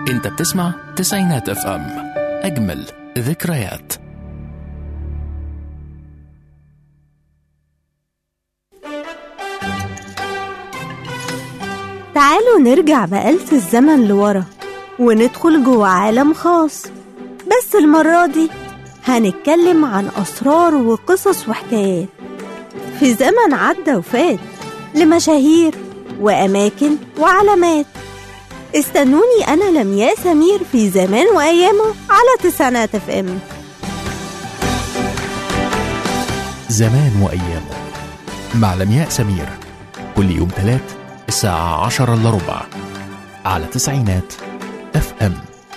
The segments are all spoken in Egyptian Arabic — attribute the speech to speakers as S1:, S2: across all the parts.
S1: انت بتسمع تسعينات اف ام اجمل ذكريات
S2: تعالوا نرجع بآلة الزمن لورا وندخل جوه عالم خاص بس المرة دي هنتكلم عن أسرار وقصص وحكايات في زمن عدى وفات لمشاهير وأماكن وعلامات استنوني أنا لمياء سمير في زمان وأيامه على تسعينات اف ام
S1: زمان وأيامه مع لمياء سمير كل يوم ثلاث الساعة عشرة إلا ربع على تسعينات اف ام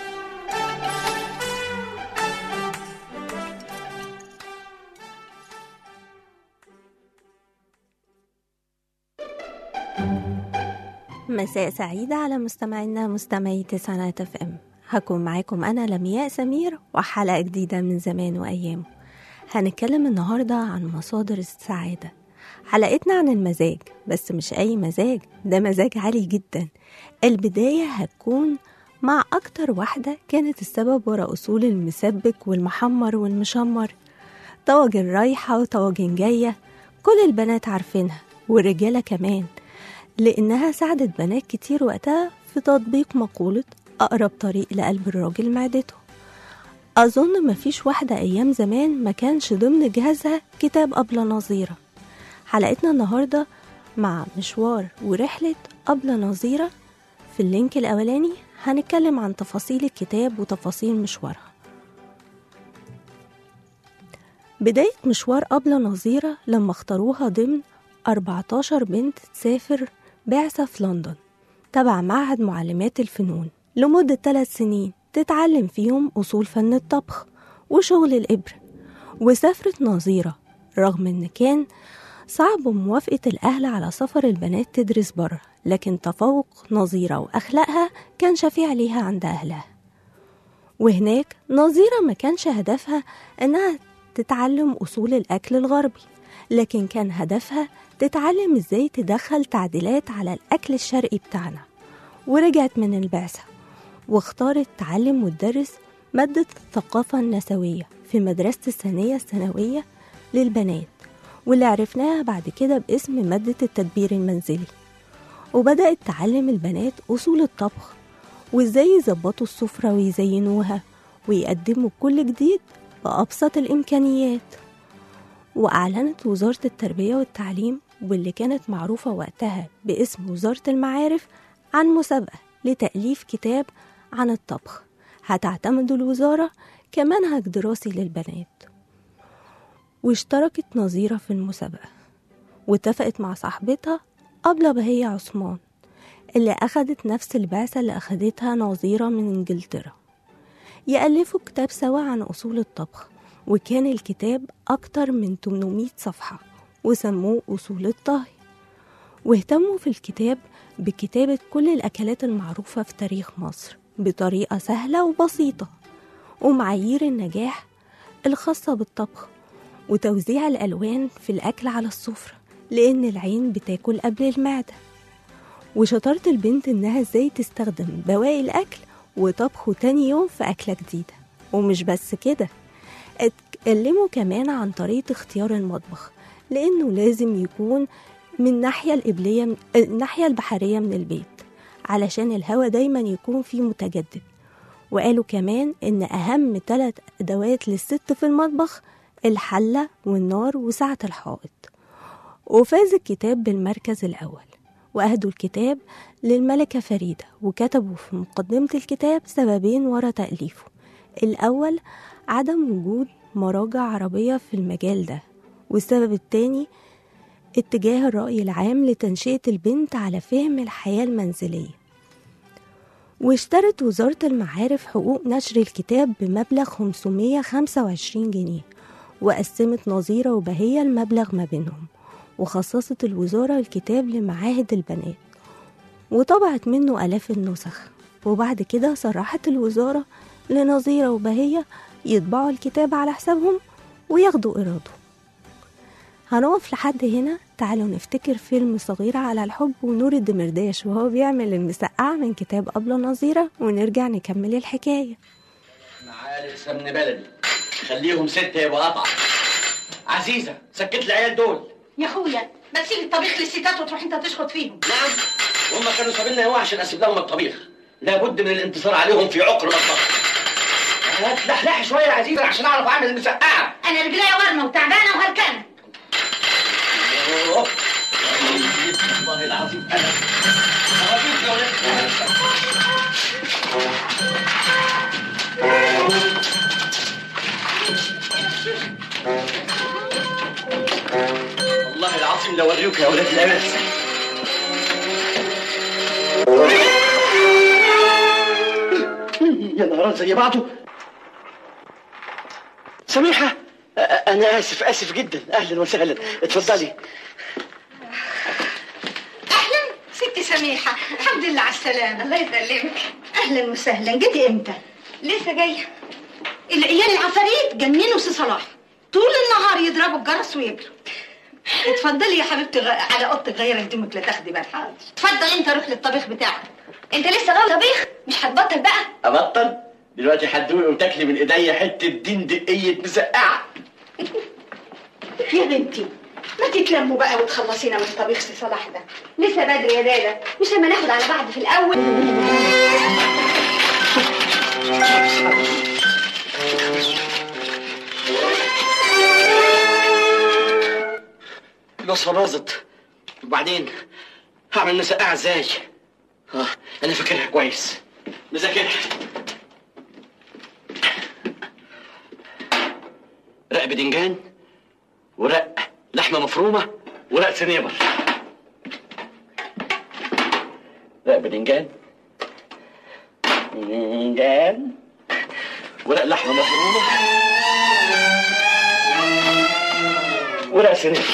S2: مساء سعيدة على مستمعينا مستمعي تسعينات اف ام هكون معاكم أنا لمياء سمير وحلقة جديدة من زمان وأيامه هنتكلم النهاردة عن مصادر السعادة حلقتنا عن المزاج بس مش أي مزاج ده مزاج عالي جدا البداية هتكون مع أكتر واحدة كانت السبب ورا أصول المسبك والمحمر والمشمر طواجن رايحة وطواجن جاية كل البنات عارفينها والرجالة كمان لأنها ساعدت بنات كتير وقتها في تطبيق مقولة أقرب طريق لقلب الراجل معدته أظن مفيش واحدة أيام زمان ما كانش ضمن جهازها كتاب أبلة نظيرة حلقتنا النهاردة مع مشوار ورحلة أبلة نظيرة في اللينك الأولاني هنتكلم عن تفاصيل الكتاب وتفاصيل مشوارها بداية مشوار أبلة نظيرة لما اختاروها ضمن 14 بنت تسافر بعثة في لندن تبع معهد معلمات الفنون لمدة ثلاث سنين تتعلم فيهم أصول فن الطبخ وشغل الإبر وسافرت نظيرة رغم إن كان صعب موافقة الأهل على سفر البنات تدرس بره لكن تفوق نظيرة وأخلاقها كان شفيع ليها عند أهلها وهناك نظيرة ما كانش هدفها إنها تتعلم أصول الأكل الغربي لكن كان هدفها تتعلم إزاي تدخل تعديلات على الأكل الشرقي بتاعنا ورجعت من البعثة واختارت تعلم وتدرس مادة الثقافة النسوية في مدرسة الثانية الثانوية للبنات واللي عرفناها بعد كده باسم مادة التدبير المنزلي وبدأت تعلم البنات أصول الطبخ وإزاي يظبطوا السفرة ويزينوها ويقدموا كل جديد بأبسط الإمكانيات وأعلنت وزارة التربية والتعليم واللي كانت معروفة وقتها باسم وزارة المعارف عن مسابقة لتأليف كتاب عن الطبخ هتعتمد الوزارة كمنهج دراسي للبنات واشتركت نظيرة في المسابقة واتفقت مع صاحبتها أبلة بهية عثمان اللي أخدت نفس البعثة اللي أخدتها نظيرة من إنجلترا يألفوا كتاب سوا عن أصول الطبخ وكان الكتاب أكتر من 800 صفحة وسموه أصول الطهي واهتموا في الكتاب بكتابة كل الأكلات المعروفة في تاريخ مصر بطريقة سهلة وبسيطة ومعايير النجاح الخاصة بالطبخ وتوزيع الألوان في الأكل على السفرة لأن العين بتاكل قبل المعدة وشطارة البنت إنها إزاي تستخدم بواقي الأكل وطبخه تاني يوم في أكلة جديدة ومش بس كده اتكلموا كمان عن طريقة اختيار المطبخ لأنه لازم يكون من الناحية القبلية من الناحية البحرية من البيت علشان الهواء دايما يكون فيه متجدد وقالوا كمان إن أهم ثلاث أدوات للست في المطبخ الحلة والنار وسعة الحائط وفاز الكتاب بالمركز الأول وأهدوا الكتاب للملكة فريدة وكتبوا في مقدمة الكتاب سببين ورا تأليفه الأول عدم وجود مراجع عربية في المجال ده والسبب التاني اتجاه الرأي العام لتنشئة البنت على فهم الحياة المنزلية واشترت وزارة المعارف حقوق نشر الكتاب بمبلغ 525 جنيه وقسمت نظيرة وبهية المبلغ ما بينهم وخصصت الوزارة الكتاب لمعاهد البنات وطبعت منه آلاف النسخ وبعد كده صرحت الوزارة لنظيرة وبهية يطبعوا الكتاب على حسابهم وياخدوا إيراده هنقف لحد هنا تعالوا نفتكر فيلم صغيرة على الحب ونور الدمرداش وهو بيعمل المسقعة من كتاب أبلة نظيرة ونرجع نكمل الحكاية
S3: معالي سمن بلدي خليهم ستة يبقى قطعة عزيزة سكت العيال دول
S4: يا اخويا ما تسيب الطبيخ للستات وتروح انت تشخط فيهم
S3: نعم وهم كانوا سابلنا هو عشان اسيب لهم الطبيخ لابد من الانتصار عليهم في عقر مطبخ لحلح شوية يا عزيزة عشان اعرف اعمل المسقعة
S4: انا رجليا ورمه وتعبانه وهلكانه
S3: أوه. والله العظيم انا أراضيك يا ولاد. والله العظيم لو اوريك يا ولاد الامس يا نهار زي بعضه سميحة أ- أنا آسف آسف جدا أهلا وسهلا اتفضلي
S4: اهلا ست سميحه الحمد لله على السلامه الله يسلمك اهلا وسهلا جيتي امتى لسه جايه العيال العفاريت جننوا سي صلاح طول النهار يضربوا الجرس ويجروا اتفضلي يا حبيبتي غ... على اوضتك غير هدومك لا تاخدي بال حاضر اتفضل انت روح للطبيخ بتاعك انت لسه غاوي طبيخ مش هتبطل بقى
S3: أبطل دلوقتي هتدوقي وتاكلي من إيديا حتة دين دقية مسقعة
S4: يا بنتي ما تتلموا بقى وتخلصينا من طبيخ سي صلاح ده لسه بدري يا دادا مش لما ناخد على بعض في الاول
S3: الوصفة باظت وبعدين هعمل مسقعة ازاي؟ اه أنا فاكرها كويس مذاكرها رق بدنجان ورق لحمة مفرومة ورق سنيبر رق بدنجان بدنجان ورق لحمة مفرومة ورق سنيبر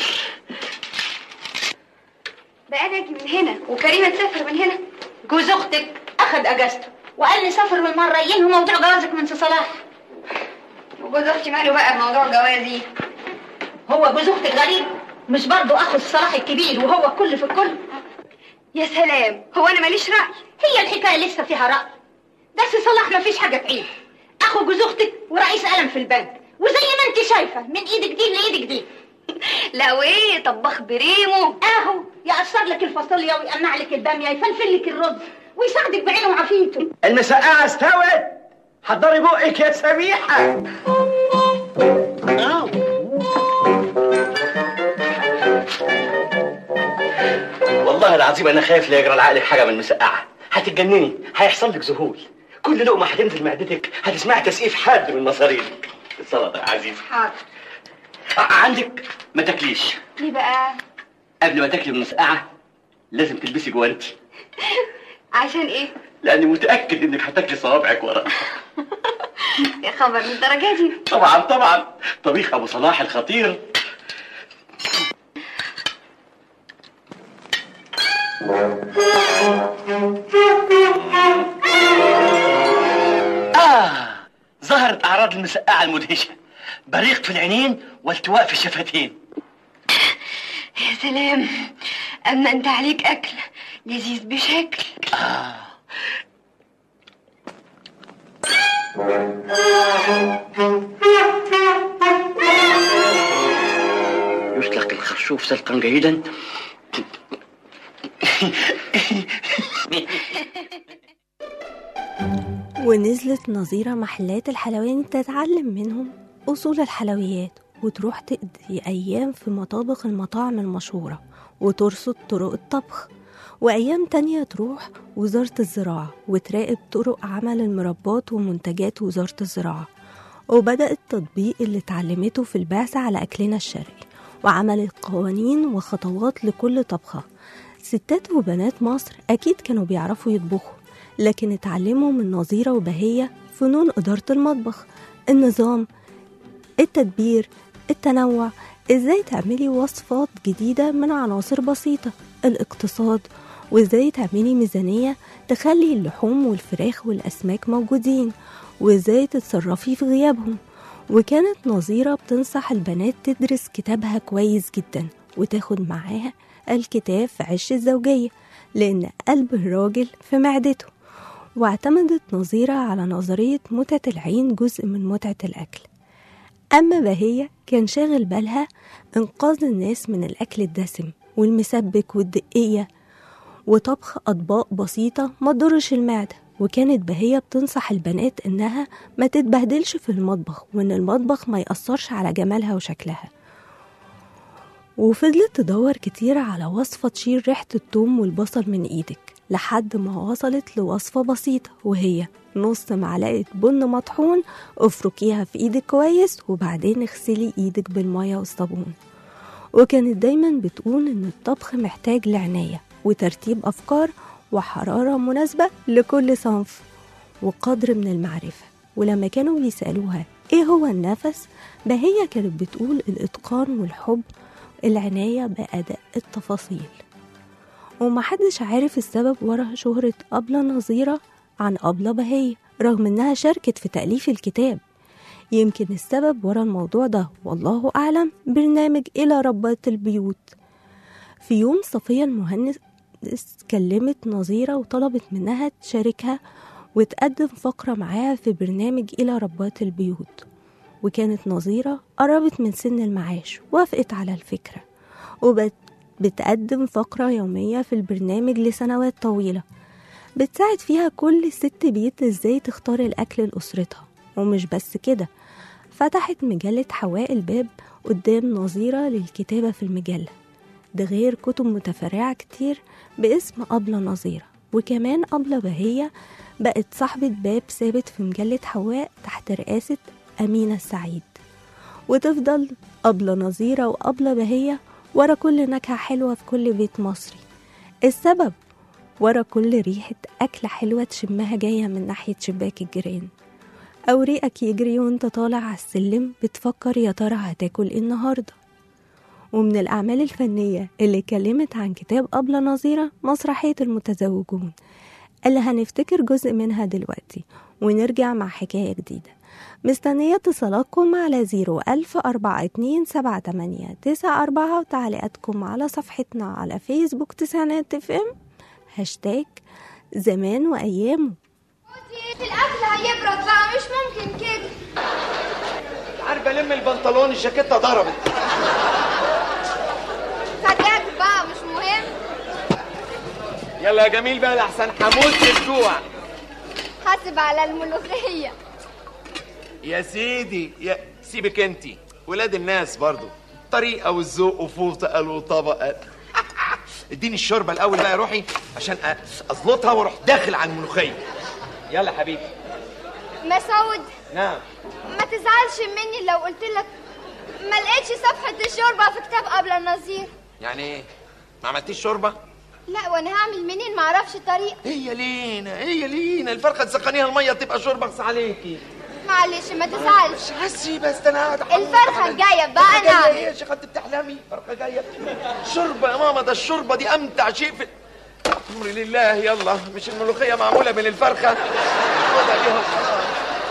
S4: بقى انا اجي من هنا وكريمه تسافر من هنا جوز اختك اخد اجازته وقال لي سافر بالمره ينهي موضوع جوازك من سي صلاح وجوز اختي ماله بقى بموضوع جوازي هو جوز اختك غريب مش برضه اخو صلاح الكبير وهو الكل في الكل يا سلام هو انا ماليش راي هي الحكايه لسه فيها راي ده سي صلاح ما فيش حاجه تعيب اخو جوز اختك ورئيس قلم في البنك وزي ما انت شايفه من ايدك دي لايدك دي لا وايه طباخ بريمو اهو يقشر لك الفاصوليا ويقمع لك الباميه يفلفل لك الرز ويساعدك بعينه وعافيته
S3: المسقعة استوت حضري بقك يا سميحة آه. والله العظيم انا خايف لا يجرى لعقلك حاجه من المسقعه هتتجنني هيحصل لك ذهول كل لقمه هتنزل معدتك هتسمعي تسقيف حاد من مصارينك السلطه يا عزيز
S4: حاضر
S3: عندك ما تاكليش
S4: ليه بقى
S3: قبل ما تاكلي المسقعه لازم تلبسي جوانتي
S4: عشان ايه
S3: لاني متاكد انك هتاكلي صوابعك ورا
S4: يا خبر للدرجه دي
S3: طبعا طبعا طبيخ ابو صلاح الخطير آه ظهرت أعراض المسقعة المدهشة بريق في العينين والتواء في الشفتين
S4: يا سلام اما انت عليك اكل لذيذ بشكل
S3: آه يسلق الخرشوف سلقا جيدا
S2: ونزلت نظيرة محلات الحلويات تتعلم منهم أصول الحلويات وتروح تقضي أيام في مطابخ المطاعم المشهورة وترصد طرق الطبخ وأيام تانية تروح وزارة الزراعة وتراقب طرق عمل المربات ومنتجات وزارة الزراعة وبدأت تطبيق اللي اتعلمته في البعثة على أكلنا الشرقي وعملت قوانين وخطوات لكل طبخة ستات وبنات مصر أكيد كانوا بيعرفوا يطبخوا لكن اتعلموا من نظيرة وبهية فنون إدارة المطبخ النظام التدبير التنوع ازاي تعملي وصفات جديدة من عناصر بسيطة الاقتصاد وازاي تعملي ميزانية تخلي اللحوم والفراخ والأسماك موجودين وازاي تتصرفي في غيابهم وكانت نظيرة بتنصح البنات تدرس كتابها كويس جدا وتاخد معاها الكتاب في عش الزوجية لأن قلب الراجل في معدته واعتمدت نظيرة على نظرية متعة العين جزء من متعة الأكل أما بهية كان شاغل بالها إنقاذ الناس من الأكل الدسم والمسبك والدقية وطبخ أطباق بسيطة ما تضرش المعدة وكانت بهية بتنصح البنات إنها ما تتبهدلش في المطبخ وإن المطبخ ما يأثرش على جمالها وشكلها وفضلت تدور كتير على وصفة تشيل ريحة التوم والبصل من إيدك لحد ما وصلت لوصفة بسيطة وهي نص معلقة بن مطحون افركيها في ايدك كويس وبعدين اغسلي ايدك بالمية والصابون وكانت دايما بتقول ان الطبخ محتاج لعناية وترتيب افكار وحرارة مناسبة لكل صنف وقدر من المعرفة ولما كانوا بيسألوها ايه هو النفس بهي كانت بتقول الاتقان والحب العناية بأداء التفاصيل ومحدش عارف السبب ورا شهرة أبلة نظيرة عن أبلة بهية رغم إنها شاركت في تأليف الكتاب يمكن السبب ورا الموضوع ده والله أعلم برنامج إلى ربات البيوت في يوم صفية المهندس كلمت نظيرة وطلبت منها تشاركها وتقدم فقرة معاها في برنامج إلى ربات البيوت وكانت نظيرة قربت من سن المعاش وافقت على الفكرة وبت بتقدم فقرة يومية في البرنامج لسنوات طويلة بتساعد فيها كل ست بيت ازاي تختار الأكل لأسرتها ومش بس كده فتحت مجلة حواء الباب قدام نظيرة للكتابة في المجلة ده غير كتب متفرعة كتير باسم أبلة نظيرة وكمان أبلة بهية بقت صاحبة باب ثابت في مجلة حواء تحت رئاسة أمينة السعيد وتفضل أبلة نظيرة وأبلة بهية ورا كل نكهة حلوة في كل بيت مصري السبب ورا كل ريحة أكلة حلوة تشمها جاية من ناحية شباك الجيران أو ريقك يجري وانت طالع على السلم بتفكر يا ترى هتاكل ايه النهاردة ومن الأعمال الفنية اللي كلمت عن كتاب أبلة نظيرة مسرحية المتزوجون اللي هنفتكر جزء منها دلوقتي ونرجع مع حكاية جديدة مستنية اتصالاتكم على زيرو ألف أربعة اتنين سبعة تمانية تسعة أربعة وتعليقاتكم على صفحتنا على فيسبوك تسعينات اف ام هاشتاج زمان وأيامه
S5: الاكل هيبرد بقى مش ممكن كده
S6: عارفه الم البنطلون الجاكيته ضربت
S5: صدقك بقى مش مهم
S6: يلا يا جميل بقى لحسن هموت من الجوع
S5: حاسب على الملوخيه
S6: يا سيدي يا سيبك انت ولاد الناس برضو طريقه والذوق وفوطه قال وطبق قال اديني الشوربه الاول بقى يا روحي عشان أ- اظبطها واروح داخل على الملوخيه يلا حبيبي
S5: مسعود
S6: نعم
S5: ما تزعلش مني لو قلت لك ما لقيتش صفحه الشوربه في كتاب قبل النظير
S6: يعني ايه ما عملتيش شوربه
S5: لا وانا هعمل منين ما اعرفش طريقه
S6: هي لينا هي لينا الفرخه تسخنيها الميه تبقى شوربه اغص عليكي
S5: معلش ما تزعلش
S6: حسي بس انا قاعد أحضر
S5: الفرخه
S6: على-
S5: الجايه بقى
S6: فرخة جاية
S5: نعمل
S6: ايه يا شيخ انت بتحلمي فرخه جايه شوربه يا ماما ده الشوربه دي امتع شيء في امري لله يلا مش الملوخيه معموله من الفرخه خدها بيها وخلاص.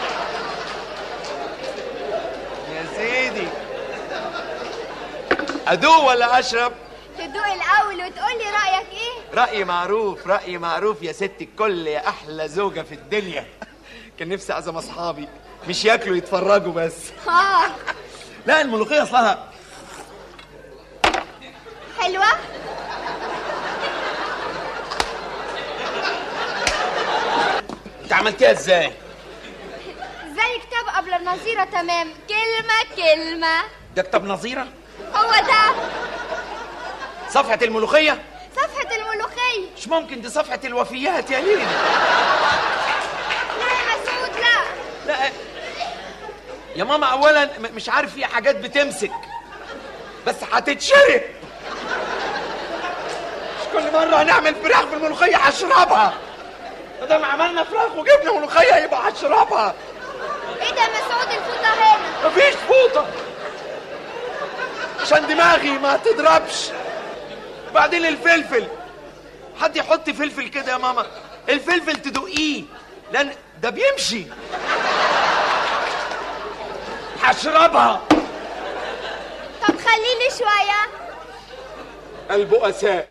S6: يا سيدي ادوق ولا اشرب
S5: تدوق الاول وتقول لي رايك ايه
S6: رأيي معروف رأيي معروف يا ست الكل يا أحلى زوجة في الدنيا كان نفسي أعزم أصحابي مش ياكلوا يتفرجوا بس
S5: اه
S6: لا الملوخية أصلها
S5: حلوه
S6: أنت عملتيها إزاي؟
S5: زي كتاب قبل النظيره تمام كلمه كلمه
S6: ده كتاب نظيرة؟
S5: هو ده
S6: صفحة الملوخية؟
S5: صفحه الملوخيه
S6: مش ممكن دي صفحة الوفيات يا ليل
S5: لا يا مسعود لا
S6: لا يا ماما أولا م- مش عارف في حاجات بتمسك بس هتتشرب مش كل مرة هنعمل فراخ في الملوخية هشربها ما دام عملنا فراخ وجبنا ملوخية يبقى هشربها
S5: ايه ده يا مسعود الفوطه هنا
S6: مفيش فوطة عشان دماغي ما تضربش بعدين الفلفل حد يحط فلفل كده يا ماما الفلفل تدوقيه لان ده بيمشي اشربها
S5: طب خليلي شوية
S6: البؤساء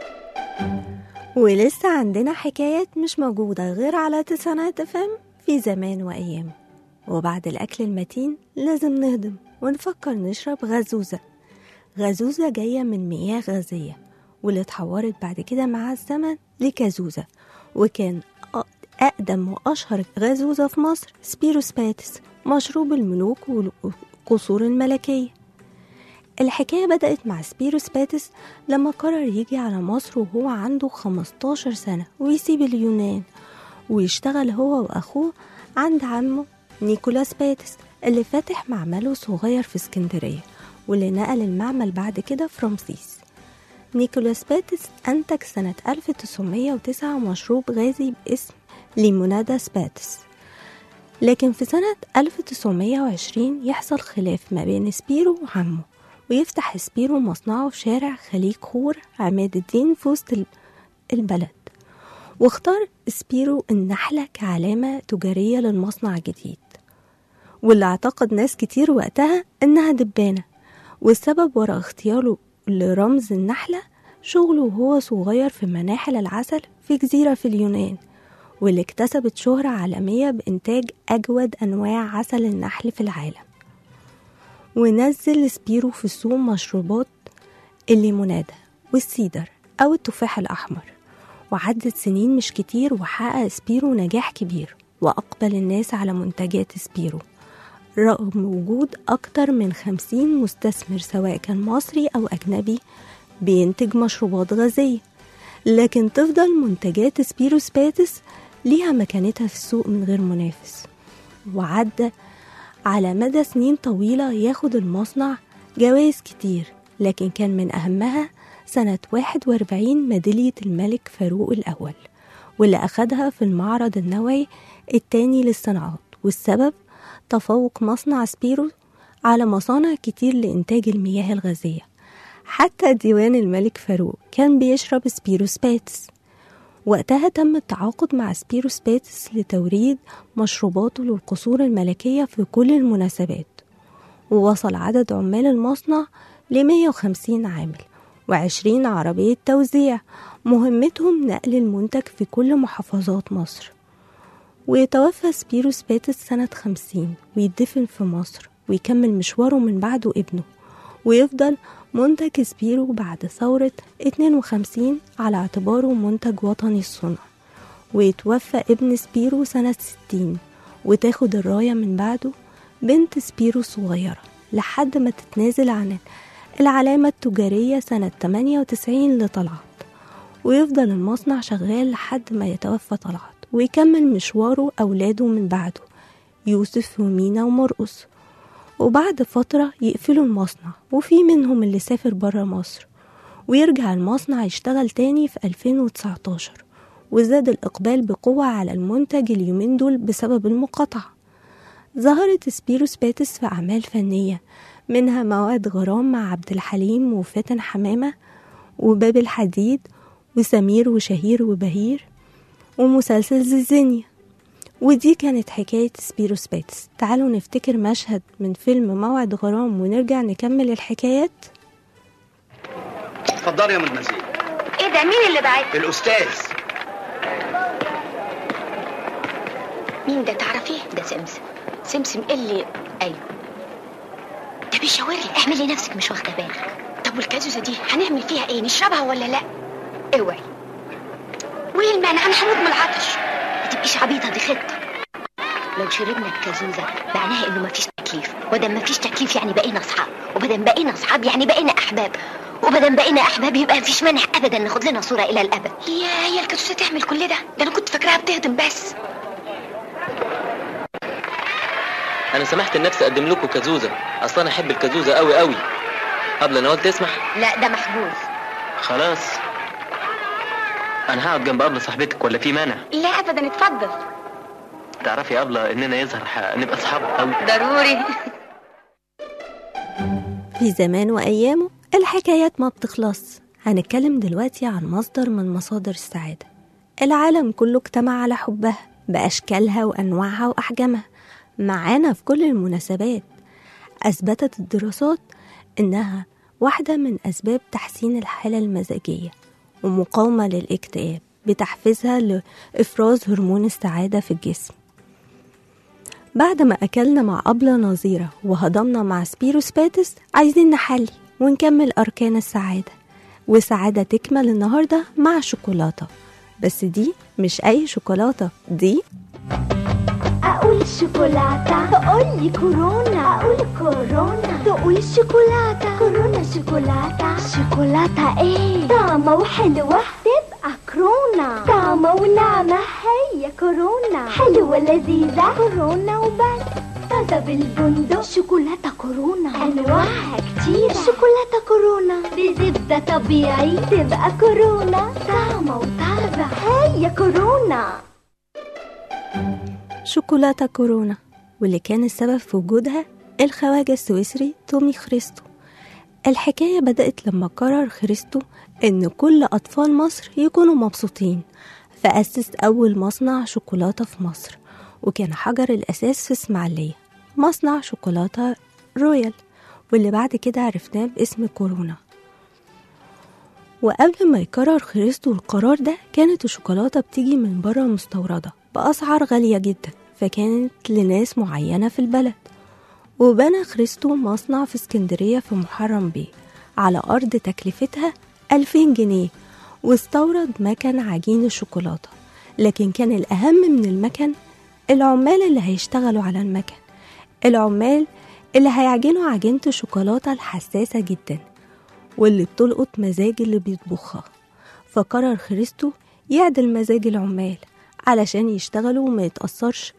S2: ولسه عندنا حكايات مش موجودة غير على تسعينات افهم في زمان وأيام وبعد الأكل المتين لازم نهضم ونفكر نشرب غزوزة غزوزة جاية من مياه غازية واللي اتحورت بعد كده مع الزمن لكازوزة وكان أ- أقدم وأشهر غزوزة في مصر سبيروسباتس مشروب الملوك والقصور الملكية الحكاية بدأت مع سبيروس باتس لما قرر يجي على مصر وهو عنده 15 سنة ويسيب اليونان ويشتغل هو وأخوه عند عمه نيكولاس باتس اللي فاتح معمله صغير في اسكندرية واللي نقل المعمل بعد كده في رمسيس نيكولاس باتس أنتج سنة 1909 مشروب غازي باسم ليمونادا سباتس لكن في سنة 1920 يحصل خلاف ما بين سبيرو وعمه ويفتح سبيرو مصنعه في شارع خليج خور عماد الدين في وسط ال- البلد واختار سبيرو النحلة كعلامة تجارية للمصنع الجديد واللي اعتقد ناس كتير وقتها إنها دبانة والسبب ورا اختياره لرمز النحلة شغله وهو صغير في مناحل العسل في جزيرة في اليونان واللي اكتسبت شهرة عالمية بإنتاج أجود أنواع عسل النحل في العالم ونزل سبيرو في السوق مشروبات الليمونادة والسيدر أو التفاح الأحمر وعدت سنين مش كتير وحقق سبيرو نجاح كبير وأقبل الناس على منتجات سبيرو رغم وجود أكتر من خمسين مستثمر سواء كان مصري أو أجنبي بينتج مشروبات غازية لكن تفضل منتجات سبيرو سباتس ليها مكانتها في السوق من غير منافس وعدى على مدى سنين طويلة ياخد المصنع جوائز كتير لكن كان من أهمها سنة 41 ميدالية الملك فاروق الأول واللي أخدها في المعرض النووي التاني للصناعات والسبب تفوق مصنع سبيرو على مصانع كتير لإنتاج المياه الغازية حتى ديوان الملك فاروق كان بيشرب سبيرو سباتس وقتها تم التعاقد مع سبيرو سباتس لتوريد مشروباته للقصور الملكية في كل المناسبات ووصل عدد عمال المصنع ل 150 عامل وعشرين عربية توزيع مهمتهم نقل المنتج في كل محافظات مصر ويتوفى سبيرو سباتس سنة خمسين ويدفن في مصر ويكمل مشواره من بعده ابنه ويفضل منتج سبيرو بعد ثورة 52 على اعتباره منتج وطني الصنع ويتوفى ابن سبيرو سنة 60 وتاخد الراية من بعده بنت سبيرو صغيرة لحد ما تتنازل عن العلامة التجارية سنة 98 لطلعت ويفضل المصنع شغال لحد ما يتوفى طلعت ويكمل مشواره أولاده من بعده يوسف ومينا ومرقص وبعد فترة يقفلوا المصنع وفي منهم اللي سافر برا مصر ويرجع المصنع يشتغل تاني في 2019 وزاد الإقبال بقوة على المنتج اليومين دول بسبب المقاطعة ظهرت سبيرو سباتس في أعمال فنية منها موعد غرام مع عبد الحليم وفاتن حمامة وباب الحديد وسمير وشهير وبهير ومسلسل زيزينيا ودي كانت حكاية سبيرو سباتس تعالوا نفتكر مشهد من فيلم موعد غرام ونرجع نكمل الحكايات
S3: اتفضلي يا مدمزيل
S4: ايه ده مين اللي بعت
S3: الاستاذ
S7: مين ده تعرفيه ده سمسم سمسم اللي ايوه ده بيشاور لي اعملي نفسك مش واخده بالك طب والكازوزه دي هنعمل فيها ايه نشربها ولا لا اوعي وايه المانع انا هموت من العطش ما تبقيش عبيطه دي خطه لو شربنا الكازوزه معناها انه مفيش تكليف ودام مفيش تكليف يعني بقينا اصحاب وبدام بقينا اصحاب يعني بقينا احباب وبدام بقينا احباب يبقى مفيش مانع ابدا ناخد لنا صوره الى الابد يا هي الكازوزه تعمل كل ده ده انا كنت فاكراها بتهضم بس
S8: انا سمحت لنفسي اقدم لكم كازوزه اصلا انا احب الكازوزه قوي قوي قبل انا قلت تسمح
S7: لا ده محجوز
S8: خلاص انا هقعد جنب ابله صاحبتك ولا في مانع
S7: لا ابدا اتفضل
S8: تعرفي يا ابله اننا يظهر ح- نبقى اصحاب قوي
S7: ضروري
S2: في زمان وأيامه الحكايات ما بتخلص هنتكلم دلوقتي عن مصدر من مصادر السعادة العالم كله اجتمع على حبها بأشكالها وأنواعها وأحجامها معانا في كل المناسبات أثبتت الدراسات إنها واحدة من أسباب تحسين الحالة المزاجية ومقاومة للاكتئاب بتحفيزها لإفراز هرمون السعادة في الجسم بعد ما أكلنا مع أبلة نظيرة وهضمنا مع سبيروسباتس عايزين نحلي ونكمل أركان السعادة وسعادة تكمل النهاردة مع شوكولاتة بس دي مش أي شوكولاتة دي
S9: أقول شوكولاتة تقول لي كورونا أقول كورونا تقول شوكولاتة كورونا شوكولاتة شوكولاتة إيه طعمة وحلوة تبقى كورونا طعمة وناعمة هي كورونا حلوة لذيذة كورونا وبس طازة بالبندق شوكولاتة كورونا أنواعها كتير شوكولاتة كورونا بزبدة طبيعي تبقى كورونا طعمة وطازة هي كورونا
S2: شوكولاتة كورونا واللي كان السبب في وجودها الخواجة السويسري تومي خريستو الحكاية بدأت لما قرر خريستو إن كل أطفال مصر يكونوا مبسوطين فأسس أول مصنع شوكولاتة في مصر وكان حجر الأساس في إسماعيلية مصنع شوكولاتة رويال واللي بعد كده عرفناه باسم كورونا وقبل ما يقرر خريستو القرار ده كانت الشوكولاتة بتيجي من بره مستوردة بأسعار غالية جدا فكانت لناس معينة في البلد وبنى خريستو مصنع في اسكندرية في محرم بيه على أرض تكلفتها 2000 جنيه واستورد مكن عجين الشوكولاتة لكن كان الأهم من المكن العمال اللي هيشتغلوا على المكن العمال اللي هيعجنوا عجينة الشوكولاتة الحساسة جدا واللي بتلقط مزاج اللي بيطبخها فقرر خريستو يعدل مزاج العمال علشان يشتغلوا وما يتأثرش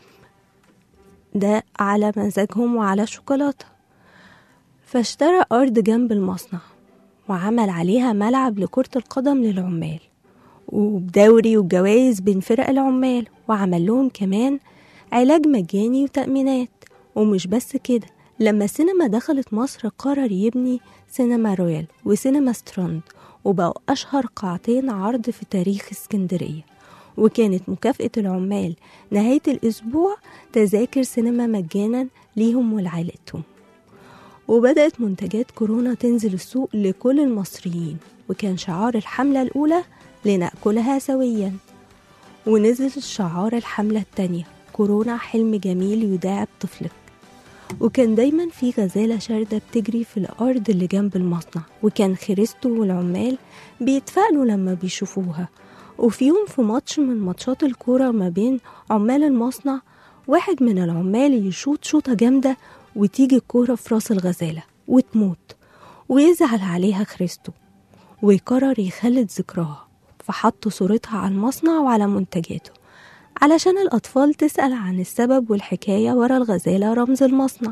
S2: ده على مزاجهم وعلى الشوكولاتة فاشترى أرض جنب المصنع وعمل عليها ملعب لكرة القدم للعمال وبدوري وجوائز بين فرق العمال وعمل لهم كمان علاج مجاني وتأمينات ومش بس كده لما السينما دخلت مصر قرر يبني سينما رويال وسينما ستراند وبقوا أشهر قاعتين عرض في تاريخ اسكندرية وكانت مكافأة العمال نهاية الأسبوع تذاكر سينما مجانا ليهم ولعائلتهم وبدأت منتجات كورونا تنزل السوق لكل المصريين وكان شعار الحملة الأولى لنأكلها سويا ونزل شعار الحملة التانية كورونا حلم جميل يداعب طفلك وكان دايما في غزالة شاردة بتجري في الأرض اللي جنب المصنع وكان خريستو والعمال بيتفائلوا لما بيشوفوها وفي يوم في ماتش من ماتشات الكورة ما بين عمال المصنع واحد من العمال يشوط شوطة جامدة وتيجي الكورة في راس الغزالة وتموت ويزعل عليها خريستو ويقرر يخلد ذكراها فحط صورتها على المصنع وعلى منتجاته علشان الأطفال تسأل عن السبب والحكاية ورا الغزالة رمز المصنع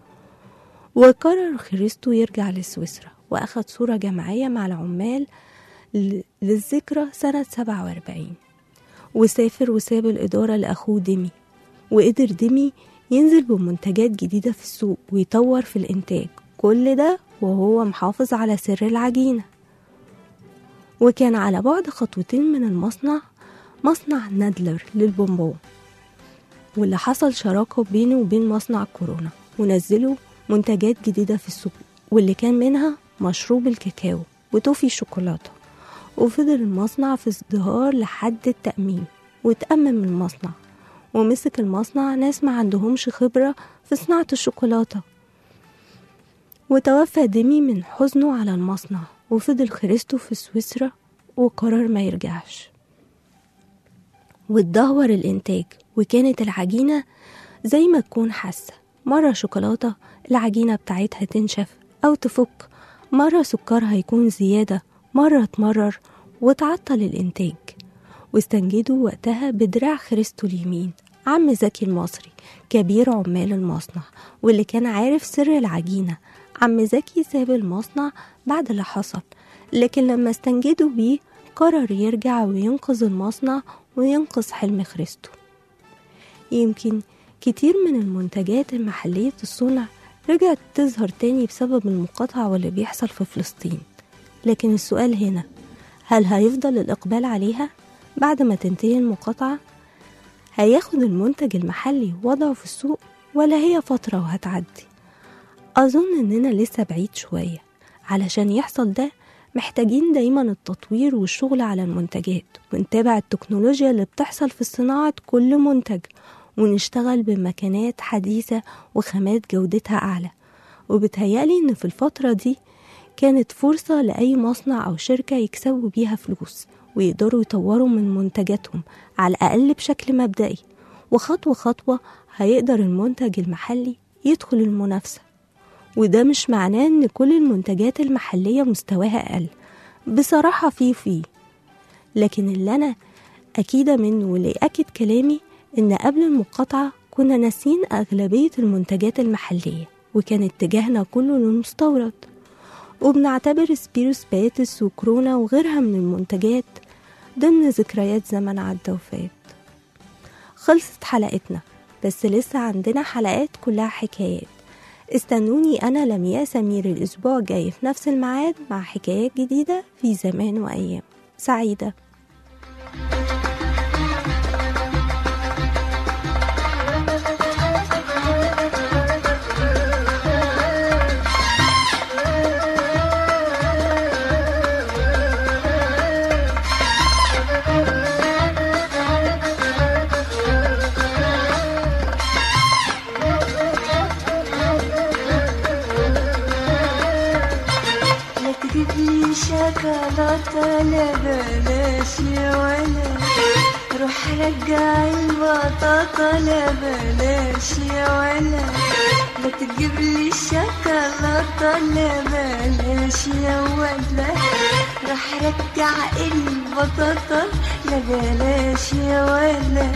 S2: وقرر خريستو يرجع لسويسرا وأخد صورة جماعية مع العمال ل- للذكرى سنة 47 وسافر وساب الإدارة لأخوه ديمي وقدر ديمي ينزل بمنتجات جديدة في السوق ويطور في الإنتاج كل ده وهو محافظ على سر العجينة وكان على بعد خطوتين من المصنع مصنع نادلر للبونبون واللي حصل شراكة بينه وبين مصنع كورونا ونزلوا منتجات جديدة في السوق واللي كان منها مشروب الكاكاو وتوفي الشوكولاتة وفضل المصنع في ازدهار لحد التأميم وتأمم المصنع ومسك المصنع ناس ما عندهمش خبرة في صناعة الشوكولاتة وتوفى ديمي من حزنه على المصنع وفضل خريستو في سويسرا وقرر ما يرجعش واتدهور الإنتاج وكانت العجينة زي ما تكون حاسة مرة شوكولاتة العجينة بتاعتها تنشف أو تفك مرة سكرها يكون زيادة مرة تمرر وتعطل الإنتاج واستنجدوا وقتها بدراع خريستو اليمين عم زكي المصري كبير عمال المصنع واللي كان عارف سر العجينة عم زكي ساب المصنع بعد اللي حصل لكن لما استنجدوا بيه قرر يرجع وينقذ المصنع وينقذ حلم خريستو يمكن كتير من المنتجات المحلية الصنع رجعت تظهر تاني بسبب المقاطعة واللي بيحصل في فلسطين لكن السؤال هنا هل هيفضل الإقبال عليها بعد ما تنتهي المقاطعة؟ هياخد المنتج المحلي وضعه في السوق ولا هي فترة وهتعدي؟ أظن إننا لسه بعيد شوية علشان يحصل ده محتاجين دايما التطوير والشغل على المنتجات ونتابع التكنولوجيا اللي بتحصل في صناعة كل منتج ونشتغل بمكانات حديثة وخامات جودتها أعلى وبتهيألي إن في الفترة دي كانت فرصة لأي مصنع أو شركة يكسبوا بيها فلوس ويقدروا يطوروا من منتجاتهم على الأقل بشكل مبدئي وخطوة خطوة هيقدر المنتج المحلي يدخل المنافسة وده مش معناه إن كل المنتجات المحلية مستواها أقل بصراحة في في لكن اللي أنا أكيدة منه واللي أكد كلامي إن قبل المقاطعة كنا ناسين أغلبية المنتجات المحلية وكان اتجاهنا كله للمستورد وبنعتبر سبيروس باتس وكورونا وغيرها من المنتجات ضمن ذكريات زمن عدى وفات خلصت حلقتنا بس لسه عندنا حلقات كلها حكايات استنوني أنا لمياء سمير الأسبوع الجاي في نفس الميعاد مع حكايات جديدة في زمان وأيام سعيدة
S10: لا تجيب لي شوكولاتة لا بلاش يا ولا روح رجع البطاطا لا بلاش يا ولا لا تجيب لي شوكولاتة لا بلاش يا ولا روح رجع البطاطا لا بلاش يا ولا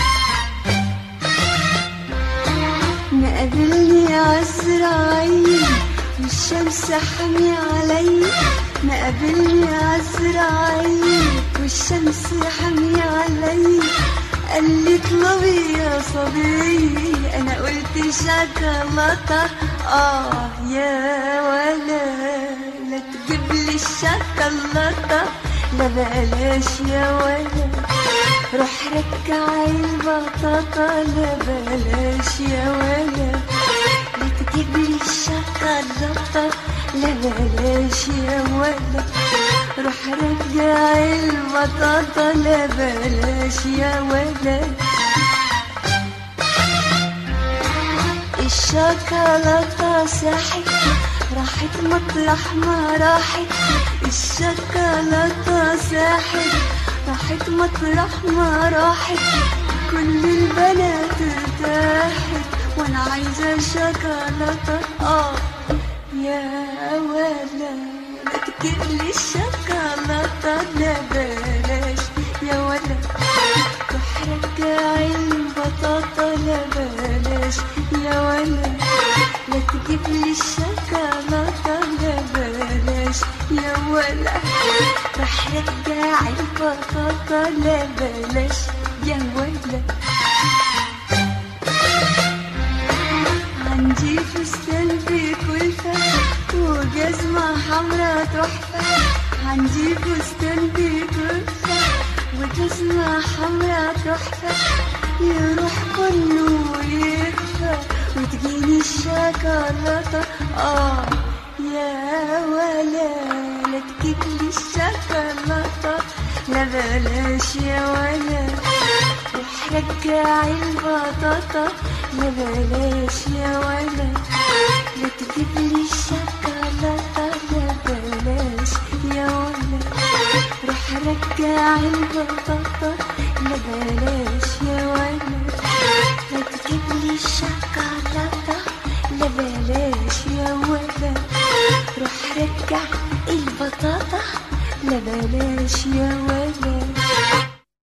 S10: مقابلني عزرائيل والشمس حامية علي مقابلني عزرائيل والشمس حامية علي قال لي اطلبي يا صبي انا قلت شوكولاتة اه يا ولا لا تجيب لي الشوكولاتة لا بلاش يا ولا روح رجع البطاطا لا بلاش يا ولا لا تجيب لي الشوكولاتة لا بلاش يا ولا روح رجع البطاطا لا بلاش يا ولا الشوكولاتة ساحت راحت مطرح ما راحت الشوكولاتة ساحت راحت مطرح ما راحت كل البنات ارتاحت وانا عايزة شوكولاتة اه يا ولا لا تجيب لي الشوكولاتة لا بلاش يا ولا روح رجع البطاطا لا بلاش يا ولا لا تجيب لي الشوكولاتة لا بلاش يا ولا روح رجع البطاطا لا بلاش يا ولا عندي فستان بكلفة وجزمة حمرا تحفة عندي فستان بكلفة وجزمة حمرا تحفة يروح كله يخفى وتجيني الشوكولاتة اه يا ولا لا تجيب لي الشوكولاتة لا بلاش يا ولا روح رجع البطاطا لا بلاش يا ولا لا تجيب لي الشوكولاتة لا بلاش يا ولا روح رجع البطاطا لا بلاش يا ولا لا تجيب لي الشوكولاتة لا بلاش يا ولا روح رجع البطاطا لا بلاش يا ولا